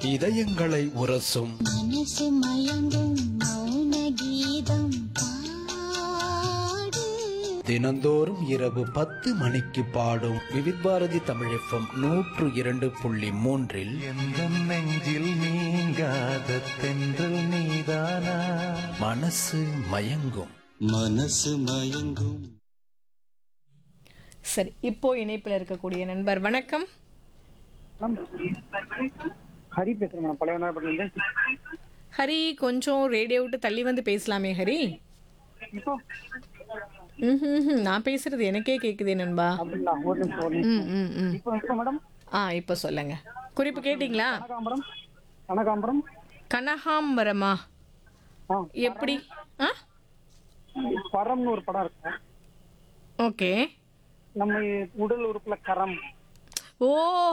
இதயங்களை உரசும் மனசு மயங்கும் மௌன கீதம் பாடு தினந்தோறும் இரவு பத்து மணிக்கு பாடும் விவித் பாரதி தமிழகம் நூற்று இரண்டு புள்ளி மூன்றில் எந்தம் நெஞ்சில் நீங்காத தென்றல் நீதானா மனசு மயங்கும் மனசு மயங்கும் சரி இப்போ இணைப்பில் இருக்கக்கூடிய நண்பர் வணக்கம் ஹரி பேசுறேன் மேடம் பழைய நாகப்பட்டினம் ஹரி கொஞ்சம் ரேடியோ விட்டு தள்ளி வந்து பேசலாமே ஹரி இப்போ ம் நான் பேசுறது எனக்கே கேக்குதே நண்பா அப்படிங்களா ஒரு நிமிஷம் ஒரு நிமிஷம் ம் ம் ம் இப்போ இப்போ மேடம் ஆ இப்போ சொல்லுங்க குறிப்பு கேட்டிங்களா கனகாம்பரம் கனகாம்பரம் கனகாம்பரமா ஆ எப்படி ஆ பரம்னு ஒரு படம் இருக்கு ஓகே நம்ம உடல் உறுப்புல கரம் ஓ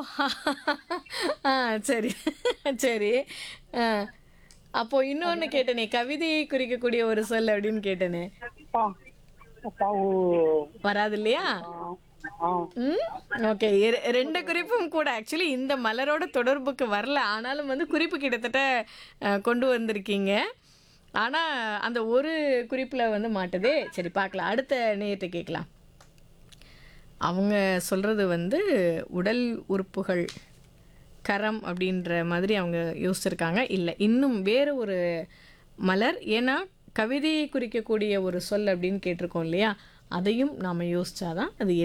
ஆ சரி சரி ஆ அப்போ இன்னொன்று கேட்டனே கவிதையை குறிக்கக்கூடிய ஒரு சொல் அப்படின்னு கேட்டனே பா பா ஓ வராது இல்லையா ஆ ம் ஓகே ரெண்டு குறிப்பும் கூட ஆக்சுவலி இந்த மலரோட தொடர்புக்கு வரல ஆனாலும் வந்து குறிப்பு கிட்டத்தட்ட அஹ், கொண்டு வந்திருக்கீங்க ஆனால் அந்த ஒரு குறிப்பில் வந்து மாட்டுதே சரி பார்க்கலாம் அடுத்த நேயத்தை கேட்கலாம் அவங்க சொல்கிறது வந்து உடல் உறுப்புகள் கரம் அப்படின்ற மாதிரி அவங்க யோசிச்சிருக்காங்க இல்லை இன்னும் வேறு ஒரு மலர் ஏன்னா கவிதையை குறிக்கக்கூடிய ஒரு சொல் அப்படின்னு கேட்டிருக்கோம் இல்லையா அதையும் நாம் யோசிச்சாதான் அது